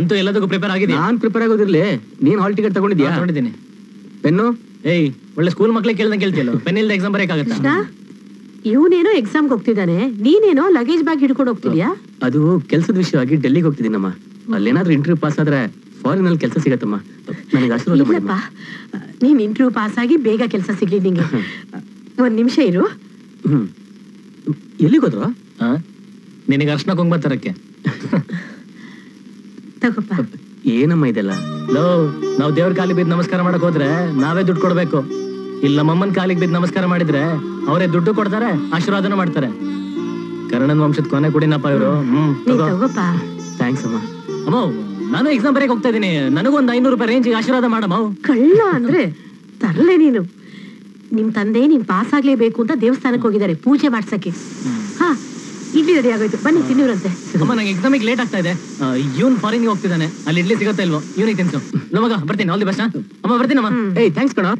ಅಂತೂ ಎಲ್ಲದಕ್ಕೂ ಪ್ರಿಪೇರ್ ಆಗಿದೆಯಾ ನಾನ್ ಪ್ರಿಪೇರ್ ಆಗೋದಿರ್ಲಿ ನೀನ್ ಹಾಲ್ ಟಿಕೆಟ್ ತಗೊಂಡಿದ್ಯಾ ತಗೊಂಡಿದ್ದೀನಿ ಪೆನ್ನು ಏಯ್ ಒಳ್ಳೆ ಸ್ಕೂಲ್ ಮಕ್ಳಿಗೆ ಕೇಳ್ದಂಗೆ ಕೇಳ್ತಿಯಲ್ಲ ಪೆನ್ ಇಲ್ದ ಎಕ್ಸಾಮ್ ಬರೆಯಕ್ಕಾಗತ್ತಾ ಕೃಷ್ಣ ಇವನೇನೋ ಎಕ್ಸಾಮ್ಗೆ ಹೋಗ್ತಿದ್ದಾನೆ ನೀನೇನೋ ಲಗೇಜ್ ಬ್ಯಾಗ್ ಹಿಡ್ಕೊಂಡು ಹೋಗ್ತಿದ್ಯಾ ಅದು ಕೆಲ್ಸದ ವಿಷಯವಾಗಿ ಡೆಲ್ಲಿಗೆ ಹೋಗ್ತಿದ್ದೀನಮ್ಮ ಅಲ್ಲೇನಾದ್ರೂ ಇಂಟರ್ವ್ಯೂ ಪಾಸ್ ಆದ್ರೆ ಫಾರಿನ್ ಅಲ್ಲಿ ಕೆಲಸ ಸಿಗತ್ತಮ್ಮ ನನಗೆ ಆಶೀರ್ವಾದ ಇಲ್ಲಪ್ಪ ಮಾಡಮ್ಮ ನೀನ್ ಇಂಟರ್ವ್ಯೂ ಪಾಸ್ ಆಗಿ ಬೇಗ ಕೆಲಸ ಸಿಗ್ಲಿ ನಿಂಗೆ ಒಂದ್ ನಿಮಿಷ ಇರು ಹ್ಮ್ ಎಲ್ಲಿಗೆ ಹೋದ್ರು ಹಾ ನಿನಗೆ ಅರ್ಶನ ಕುಂಕುಮ ತರಕ್ಕೆ ತಗೋಪ್ಪ ಏನಮ್ಮ ಇದೆಲ್ಲ ಲೋ ನಾವು ದೇವ್ರ ಕಾಲಿಗೆ ಬಿದ್ದು ನಮಸ್ಕಾರ ಮಾಡಕ್ ಹೋದ್ರೆ ನಾವೇ ದುಡ್ಡು ಕೊಡ್ಬೇಕು ಇಲ್ಲ ನಮ್ಮಮ್ಮನ ಕಾಲಿಗೆ ಬಿದ್ದು ನಮಸ್ಕಾರ ಮಾಡಿದ್ರೆ ಅವರೇ ದುಡ್ಡು ಕೊಡ್ತಾರೆ ಆಶೀರ್ವಾದನೂ ಮಾಡ್ತಾರೆ ಕರ್ಣನ್ ವಂಶದ ಕೊನೆ ಕುಡಿನಪ್ಪ ಇವರು ಹ್ಮ್ ನೀ ತಗೋ. ತಗೋಪ್ಪ ಥ್ಯಾಂಕ್ಸ್ ಅಮ್ಮ ಅಮ್ಮ ನಾನು ಎಕ್ಸಾಮ್ ಬರೆಯಕ್ ಹೋಗ್ತಾ ಇದೀನಿ ನನಗೊಂದು ಐನೂರು ರೂಪಾಯಿ ರೇಂಜ್ ಆಶೀರ್ವಾದ ಮಾಡಮ್ಮ ಕಳ್ಳ ಅಂದ್ರೆ ತರಲೆ ನೀನು ನಿಮ್ ತಂದೆ ನೀನ್ ಪಾಸ್ ಆಗ್ಲೇಬೇಕು ಅಂತ ದೇವಸ್ಥಾನಕ್ಕೆ ಹೋಗಿದ್ದಾರೆ ಪೂಜೆ ಮಾಡ್ಸಕ್ಕೆ ಹಾ ಇಡ್ಲಿ ರೆಡಿ ಆಗೋಯ್ತು ಬನ್ನಿ ತಿನ್ನಿವ್ರಂತೆ ಅಮ್ಮ ನಂಗೆ ಎಕ್ಸಾಮಿಗೆ ಲೇಟ್ ಆಗ್ತಾ ಇದೆ ಇವನ್ ಫಾರಿನ್ಗೆ ಹೋಗ್ತಿದ್ದಾನೆ ಅಲ್ಲಿ ಇಡ್ಲಿ ಸಿಗುತ್ತಾ ಇಲ್ವೋ ಇವನಿಗೆ ತಿನ್ಸು ನಮಗ ಬರ್ತೀನಿ ಆಲ್ ದಿ ಬೆಸ್ಟ್ ಅಮ್ಮ ಬರ್ತೀನಮ್ಮ ಏಯ್ ಥ್ಯಾಂಕ್ಸ್ ಕಣ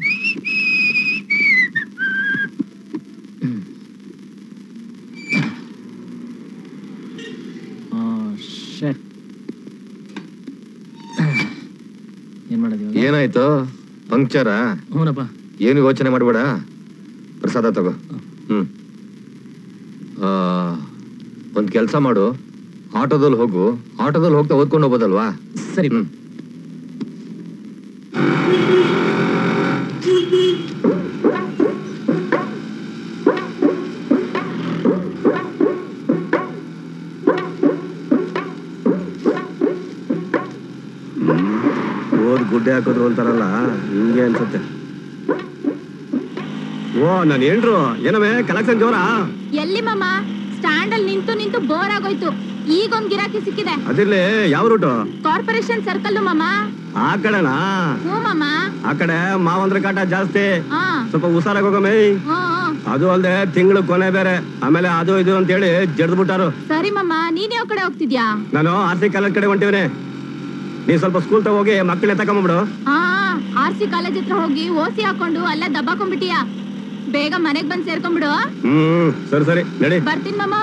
ಶಟ್ ಏನ್ ಮಾಡೋದು ಇವಾಗ? ಏನಾಯ್ತು ಪಂಕ್ಚರ ಹ್ಞೂನಪ್ಪ ಏನು ಯೋಚನೆ ಮಾಡಬೇಡ ಪ್ರಸಾದ ತಗೋ ಹ್ಮ್ ಆ, ಒಂದ್ ಕೆಲಸ ಮಾಡು ಆಟೋದಲ್ಲಿ ಹೋಗು ಆಟೋದಲ್ಲಿ ಹೋಗ್ತಾ ಓದ್ಕೊಂಡು ಹೋಗ್ಬೋದಲ್ವಾ ಸರಿ ಹ್ಮ್ ಓದ್ ಗುಡ್ಡೆ ಹಾಕಿದ್ರು ಅಂತಾರಲ್ಲ ಹಿಂಗೆ ಅನ್ಸುತ್ತೆ ಓ ನಾನು ಏನ್ರು ಏನವೇ ಕಲೆಕ್ಷನ್ ಜೋರ ಎಲ್ಲಿ ಮಾಮ ಸ್ಟ್ಯಾಂಡ್ ಅಲ್ಲಿ ನಿಂತು ನಿಂತು ಬೋರ್ ಆಗೋಯ್ತು ಈಗೊಂದ್ ಗಿರಾಕಿ ಸಿಕ್ಕಿದೆ ಅದಿರ್ಲಿ ಯಾವ ರೂಟು ಕಾರ್ಪೊರೇಷನ್ ಸರ್ಕಲ್ ಮಾಮ ಆ ಕಡೆನಾ ಹ್ಞೂ ಮಾಮ ಆ ಕಡೆ ಮಾವಂದ್ರ ಕಾಟ ಜಾಸ್ತಿ ಹಾ ಸ್ವಲ್ಪ ಹುಷಾರಾಗಿ ಹೋಗಮೇ ಹ್ಞೂ ಹ್ಞೂ. ಅದು ಅಲ್ದೆ ತಿಂಗಳು ಕೊನೆ ಬೇರೆ ಆಮೇಲೆ ಅದು ಇದು ಅಂತೇಳಿ ಜಡ್ದು ಬಿಟ್ಟಾರು ಸರಿ ಮಾಮ ನೀನ್ ಯಾವ ಕಡೆ ಹೋಗ್ತಿದ್ಯಾ ನಾನು ಆರ್ ಸಿ ಕಾಲೇಜ್ ಕಡೆ ಹೊಂಟಿವ್ನೆ ನೀ ಸ್ವಲ್ಪ ಸ್ಕೂಲ್ ಹೋಗಿ ಮಕ್ಕಳೇ ತಗೊಂಬಿಡು ಹಾ ಆರ್ ಸಿ ಕಾಲೇಜ್ ಹತ್ರ ಹೋಗಿ ಓಸಿ ಹಾಕೊಂಡು ಅಲ್ಲೇ ದಬ್ಬಾಕೊಂಡ್ಬಿಟ್ಟಿಯಾ ಬೇಗ ಮನೆಗ್ ಬಂದ್ ಸೇರ್ಕೊಂಡ್ಬಿಡು ಹ್ಮ್ ಸರಿ ಸರಿ ನಡಿ ಬರ್ತೀನಿ ಮಾಮ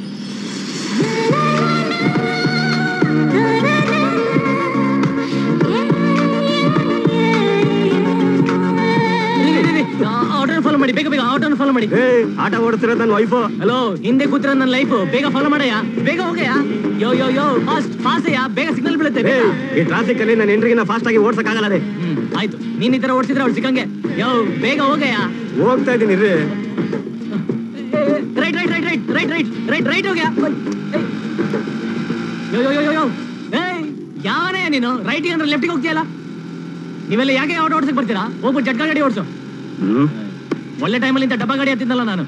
ಆರ್ಡರ್ ಫಾಲೋ ಮಾಡಿ ಬೇಗ ಬೇಗ ಆರ್ಡರ್ ಫಾಲೋ ಮಾಡಿ ಏ ಆಟ ಓಡಿಸ್ತಿರೋದು ನನ್ನ ವೈಫು ಹಲೋ ಹಿಂದೆ ಕೂತಿರೋ ನನ್ನ ಲೈಫ್ ಬೇಗ ಫಾಲೋ ಮಾಡಯ್ಯ ಬೇಗ ಹೋಗಯ್ಯ ಯೋ ಯೋ ಯೋ ಫಾಸ್ಟ್ ಫಾಸ್ಟ್ ಅಯ್ಯ ಬೇಗ ಸಿಗ್ನಲ್ ಬೀಳುತ್ತೆ ಏ ಬೇಗ. ಈ ಟ್ರಾಫಿಕ್ ಅಲ್ಲಿ ನನ್ನ ಹೆಂಡ್ರಿಗಿನ ಫಾಸ್ಟ್ ಆಗಿ ಓಡ್ಸಕ್ ಆಗಲ್ಲ ರೀ ಹ್ಮ್ ಆಯ್ತು ನೀನ್ ಈ ತರ ಓಡಿಸಿದ್ರೆ ಅವ್ಳು ಸಿಕ್ಕಂಗೆ ಯೋ ಬೇಗ ಹೋಗಯ್ಯ ಹೋಗ್ತಾ ಇದೀನಿ ರೀ right right right right right right right right ಹೋಗ್ಯಾ ಯೋ ಯೋ ಯೋ ಯೋ ಯೋ ಏಯ್ ಯಾವನೇ ನೀನು ರೈಟಿಗೆ ಅಂದ್ರೆ ಲೆಫ್ಟಿಗೆ ಹೋಗ್ತೀಯಲ್ಲ ನೀವೆಲ್ಲ ಯಾಕೆ ಆಟೋ ಓಡಿಸಕ್ ಬರ್ತೀರಾ ಹೋಗ್ಬಿಟ್ಟು ಜಟ್ಕಾ ಗಾಡಿ ಓಡಿಸು ಹ್ಮ್ ಒಳ್ಳೆ ಟೈಮಲ್ಲಿ ಇಂಥ ಡಬ್ಬಾ ಗಾಡಿ ಹತ್ತಿದ್ದಲ್ಲ ನಾನು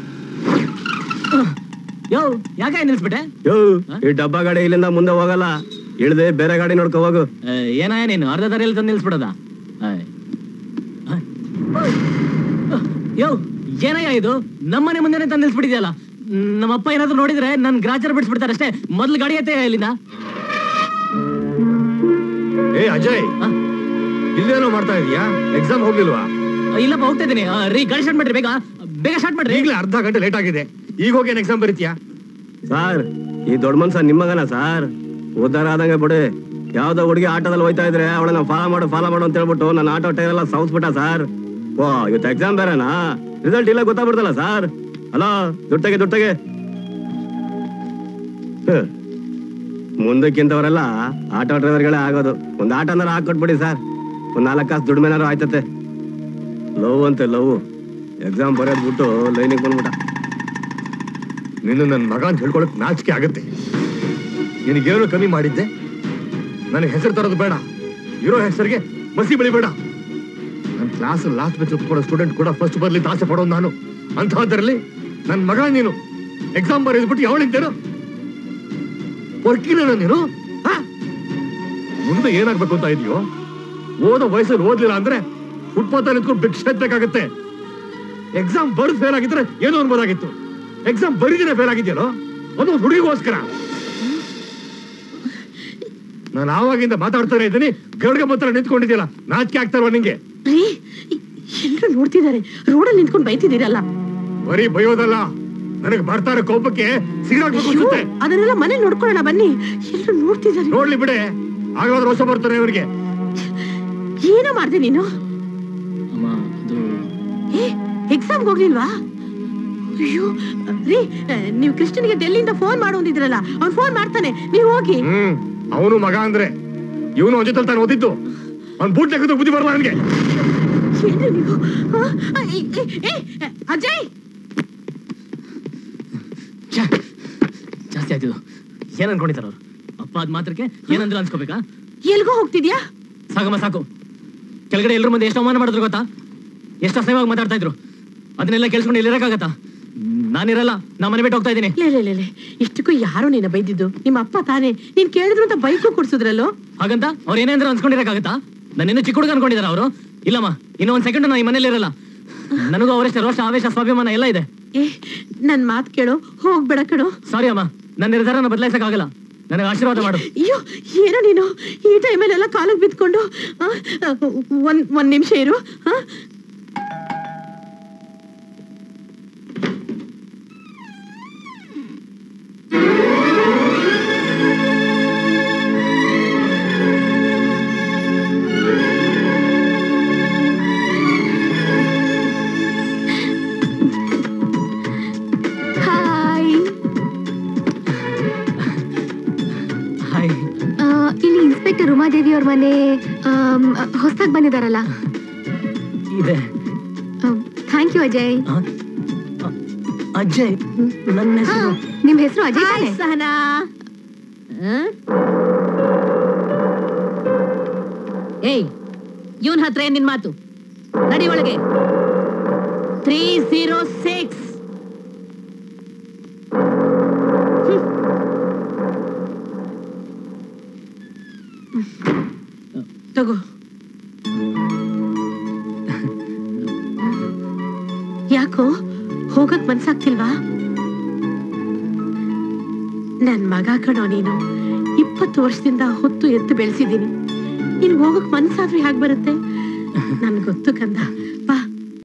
ಯೋ ಯಾಕೆ ನಿಲ್ಸ್ಬಿಟ್ಟೆ ಯೋ ಈ ಡಬ್ಬ ಗಾಡಿ ಇಲ್ಲಿಂದ ಮುಂದೆ ಹೋಗಲ್ಲ ಇಳ್ದೆ ಬೇರೆ ಗಾಡಿ ನೋಡ್ಕೊ ಹೋಗು ಏ, ಏನಾಯ ನೀನು ಅರ್ಧ ದಾರಿಯಲ್ಲಿ ತಂದು ನಿಲ್ಸ್ಬಿಡದ ಯೋ ಏನಯ್ಯ ಇದು ನಮ್ಮನೆ ಮುಂದೆನೆ ತಂದು ನಿಲ್ಸ್ಬಿಟ್ಟಿದ್ಯಲ್ಲ ನಮ್ಮಪ್ಪ ಏನಾದ್ರು ನೋಡಿದ್ರೆ ನನ್ ಗ್ರಾಚಾರ ಬಿಡಿಸ್ಬಿಡ್ತಾರೆ ಅಷ್ಟೇ ಮೊದ್ಲು ಗಾಡಿ ಐತೆ ಇಲ್ಲಿಂದ ಏ ಅಜಯ್ ಆ? ಇಲ್ಲೇನೋ ಮಾಡ್ತಾ ಇದೀಯಾ ಎಕ್ಸಾಮ್ ಹೋಗ್ಲಿಲ್ವಾ ಇಲ್ಲಪ್ಪ ಹೋಗ್ತಾ ಇದೀನಿ ಆ, ರೀ ಗಾಡಿ ಸ್ಟಾರ್ಟ್ ಮಾಡ್ರಿ ಬೇಗ ಬೇಗ ಸ್ಟಾರ್ಟ್ ಮಾಡ್ರಿ ಈಗಲೇ ಅರ್ಧ ಗಂಟೆ ಲೇಟ್ ಆಗಿದೆ ಈಗ ಹೋಗಿ ಏನ್ ಎಕ್ಸಾಮ್ ಬರೀತೀಯಾ ಸಾರ್ ಈ ದೊಡ್ಡ ಮನ್ಸ ನಿಮ್ಮಗನ ಸಾರ್ ಉದ್ದಾರ ಆದಂಗೆ ಬಿಡಿ ಯಾವ್ದೋ ಹುಡುಗಿ ಆಟೋದಲ್ಲಿ ಹೋಯ್ತಾ ಇದ್ರೆ ಅವಳನ್ನ ಫಾಲೋ ಮಾಡು ಫಾಲೋ ಮಾಡು ಅಂತ ಹೇಳ್ಬಿಟ್ಟು ನನ್ನ ಆಟೋ ಟೈರ್ ಎಲ್ಲ ಸೌಸ್ಬಿಟ್ಟ ಸಾರ್ ಓ ಇವತ್ತು ಎಕ್ಸಾಮ್ ಬೇರೆನಾ ರಿಸಲ್ಟ್ ಇಲ್ಲ ಗೊತ್ತಾಗ್ಬಿಡ್ತಲ್ಲ ಸಾರ್ ಹಲೋ ದುಡ್ಡಗೆ ದುಡ್ಡಗೆ ಮುಂದಕ್ಕಿಂತವರೆಲ್ಲ ಆಟೋ ಡ್ರೈವರ್ಗಳೇ ಆಗೋದು ಒಂದ್ ಆಟೋನಾರ ಹಾಕೊಟ್ಬಿಡಿ ಸರ್ ಒಂದ್ ನಾಲ್ಕು ಕಾಸು ದುಡ್ಮೇನಾರು ಆಯ್ತತೆ ಲವ್ ಅಂತೆ ಲವ್ ಎಕ್ಸಾಮ್ ಬರೆಯೋದ್ ಬಿಟ್ಟು ಲೈನಿಗೆ ಬಂದ್ಬಿಟ್ಟ ನಿನ್ನ ನನ್ನ ಮಗ ಅಂತ ಹೇಳ್ಕೊಳಕ್ ನಾಚಿಕೆ ಆಗತ್ತೆ ನಿನಗೇನು ಕಮ್ಮಿ ಮಾಡಿದ್ದೆ ನನಗೆ ಹೆಸರು ತರೋದು ಬೇಡ ಇರೋ ಹೆಸರಿಗೆ ಮಸಿ ಬೆಳಿಬೇಡ ನನ್ನ ಕ್ಲಾಸ್ ಲಾಸ್ಟ್ ಬೆಂಚ್ ಕೊಡೋ ಸ್ಟೂಡೆಂಟ್ ಕೂಡ ಫಸ್ಟ್ ಬರ್ಲಿ ಅಂತ ಆಸೆ ಪಡೋದು ನಾನು ಅಂತಹದ್ರಲ್ಲಿ ನನ್ನ ಮಗ ನೀನು ಎಕ್ಸಾಮ್ ಬರೆದ್ಬಿಟ್ಟು ಯಾವಳಿದ್ದೇನು ವರ್ಕಿನ ನೀನು ಆ? ಮುಂದೆ ಏನಾಗ್ಬೇಕು ಅಂತ ಇದೆಯೋ ಓದೋ ವಯಸ್ಸಲ್ಲಿ ಓದ್ಲಿಲ್ಲ ಅಂದ್ರೆ ಫುಟ್ಪಾತ್ ಅಲ್ಲಿ ನಿಂತ್ಕೊಂಡು ಭಿಕ್ಷೆ ಎತ್ತಬೇಕಾಗತ್ತೆ ಎಕ್ಸಾಮ್ ಬರೆದು ಫೇಲ್ ಆಗಿದ್ರೆ ಏನೋ ಅನ್ಬೋದಾಗಿತ್ತು ಎಕ್ಸಾಮ್ ಬರೀದಿನೇ ಫೇಲ್ ಆಗಿದ್ಯಲ್ಲೋ ಅದು ಒಂದು ಹುಡುಗಿಗೋಸ್ಕರ ನಾನು ಆವಾಗಿಂದ ಮಾತಾಡ್ತಾನೆ ಇದ್ದೀನಿ ಗರುಡ್ಗೆ ಮಾತ್ರ ನಿಂತ್ಕೊಂಡಿದ್ಯಲ್ಲ ನಾಚಿಕೆ ಆಗ್ತಾರವ ನಿಂಗೆ ರೀ ಎಲ್ರು ನೋಡ್ತಿದ್ದಾರೆ ರೋಡಲ್ಲಿ ನಿಂತ್ಕೊಂಡು ಬೈತಿದ್ದೀರಲ್ಲ ಬರೀ ಬೈಯೋದಲ್ಲ ನನಗೆ ಬರ್ತಾರೆ ಕೋಪಕ್ಕೆ ಸಿಗರೇಟ್ ಅಯ್ಯೋ, ಅನ್ಸುತ್ತೆ ಅದನ್ನೆಲ್ಲ ಮನೆ ನೋಡ್ಕೊಳ್ಳೋಣ ಬನ್ನಿ ಎಲ್ರು ನೋಡ್ತಿದ್ದಾರೆ ನೋಡ್ಲಿ ಬಿಡೆ ಆಗಾದ್ರೂ ರೋಷ ಬರ್ತಾರೆ ಇವರಿಗೆ ಏನೋ ಮಾಡ್ದೆ ನೀನು ಅಮ್ಮ ಅದು ಏ ಎಕ್ಸಾಮ್ಗೆ ಹೋಗ್ಲಿಲ್ವಾ ಅಯ್ಯೋ ರೀ ನೀವು ಕೃಷ್ಣನಿಗೆ ಡೆಲ್ಲಿಂದ ಫೋನ್ ಮಾಡೋದಿದ್ರಲ್ಲ ಅವ್ನು ಫೋನ್ ಮಾಡ್ತಾನೆ ನೀವು ಹೋಗಿ ಹ್ಮ್ ಅವನು ಮಗ ಅಂದ್ರೆ ಇವನು ಅವನ ಜೊತೆ ತಾನು ಓದಿದ್ದು ಅವ್ನ್ ಬೂಟ್ ಲೆಕ್ಕದ ಬುದ್ಧಿ ಬರಲ್ಲ ಅವನಿಗೆ ಏನ್ರಿ ನೀವು ಆ? ಆ, ಏ, ಏ, ಏ, ಅಜಯ್ ಛೆ, ಜಾಸ್ತಿ ಆಯ್ತಿದು ಏನ್ ಅನ್ಕೊಂಡಿದಾರ ಅವ್ರು ಅಪ್ಪ ಅದ್ ಮಾತ್ರಕ್ಕೆ ಏನಂದ್ರೆ ಅನ್ಸ್ಕೋಬೇಕಾ ಎಲ್ಗೋ ಹೋಗ್ತಿದ್ಯಾ ಸಾಕಮ್ಮ ಸಾಕು ಕೆಳಗಡೆ ಎಲ್ರ ಮುಂದೆ ಎಷ್ಟು ಅವಮಾನ ಮಾಡಿದ್ರು ಗೊತ್ತಾ ಎಷ್ಟು ಅಸಹ್ಯವಾಗಿ ಮಾತಾಡ್ತಾ ಇದ್ರು ಅದನ್ನೆಲ್ಲ ಕೇಳಿಸ್ಕೊಂಡು ಇಲ್ಲಿರಕ್ಕಾಗತ್ತಾ ನಾನಿರಲ್ಲ ನಾ ಮನೆ ಬಿಟ್ಟು ಹೋಗ್ತಾ ಇದ್ದೀನಿ ಲೇ ಲೇ ಲೇ, ಲೇ ಇಷ್ಟಕ್ಕೂ ಯಾರು ನಿನ್ನ ಬೈದಿದ್ದು ನಿಮ್ಮ ಅಪ್ಪ ತಾನೇ ನೀನ್ ಕೇಳಿದ್ರು ಅಂತ ಬೈಕು ಕೊಡ್ಸಿದ್ರಲ್ಲೋ ಹಾಗಂತ ಅವ್ರು ಏನೇ ಅಂದ್ರೆ ಅನ್ಸ್ಕೊಂಡಿರಕ್ಕಾಗತ್ತಾ ನನ್ನ ಚಿಕ್ಕ ಹುಡುಗ ಅನ್ಕೊಂಡಿದಾರ ಅವರು ಇಲ್ಲಮ್ಮ ಇನ್ನೂ ಒಂದ್ ಸೆಕೆಂಡ್ ನಾ ಈ ಮನೇಲಿ ಇರಲ್ಲ ನನಗೂ ಅವರಷ್ಟೇ ರೋಷ ಆವೇಶ ಸ್ವಾಭಿಮಾನ ಎಲ್ಲ ಇದೆ ಏ ನನ್ ಮಾತ್ ಕೇಳೋ ಹೋಗ್ಬೇಡ ಕಣೋ ಸಾರಿ ಅಮ್ಮ ನನ್ನ ನಿರ್ಧಾರನ ಬದಲಾಯಿಸಕ್ಕಾಗಲ್ಲ ನನಗೆ ಆಶೀರ್ವಾದ ಮಾಡು ಅಯ್ಯೋ ಏನೋ ನೀನು ಈ ಟೈಮಲ್ಲೆಲ್ಲ ಕಾಲಿಗೆ ಬಿದ್ಕೊಂಡು ಆ, ಆ, ಒಂದ್ ಒಂದ್ ನಿಮಿಷ ಇರು ಆ? ಹಾಯ್ ಹಾಯ್ ಆ, ಇಲ್ಲಿ ಇನ್ಸ್ಪೆಕ್ಟರ್ ಉಮಾದೇವಿ ಅವ್ರ ಮನೆ ಹೊಸದಾಗಿ ಬಂದಿದಾರಲ್ಲ ಇದೆ ಥ್ಯಾಂಕ್ ಯು ಅಜಯ್ ಆ? ಅ- ಅಜಯ್ ನನ್ನ ಹಾ, ಹೆಸರು ನಿಮ್ ಹೆಸರು ಅಜಯ್ ಹಾಯ್ ತಾನೆ ಸಹನಾ ಆ? ಏಯ್ ಇವನ್ ಹತ್ರ ಏನ್ ನಿನ್ ಮಾತು ನಡಿ ಒಳಗೆ ತ್ರೀ ಜೀರೋ ಸಿಕ್ಸ್ ತಗೋ ಯಾಕೋ ಹೋಗಕ್ ಮನ್ಸಾಗ್ತಿಲ್ವಾ ನನ್ ಮಗ ಕಣೋ ನೀನು ಇಪ್ಪತ್ತು ವರ್ಷದಿಂದ ಹೊತ್ತು ಎತ್ತು ಬೆಳೆಸಿದೀನಿ ನೀನ್ ಹೋಗಕ್ ಮನ್ಸಾದ್ರೂ ಹೇಗ್ ಬರುತ್ತೆ ನನ್ ಗೊತ್ತು ಕಂದ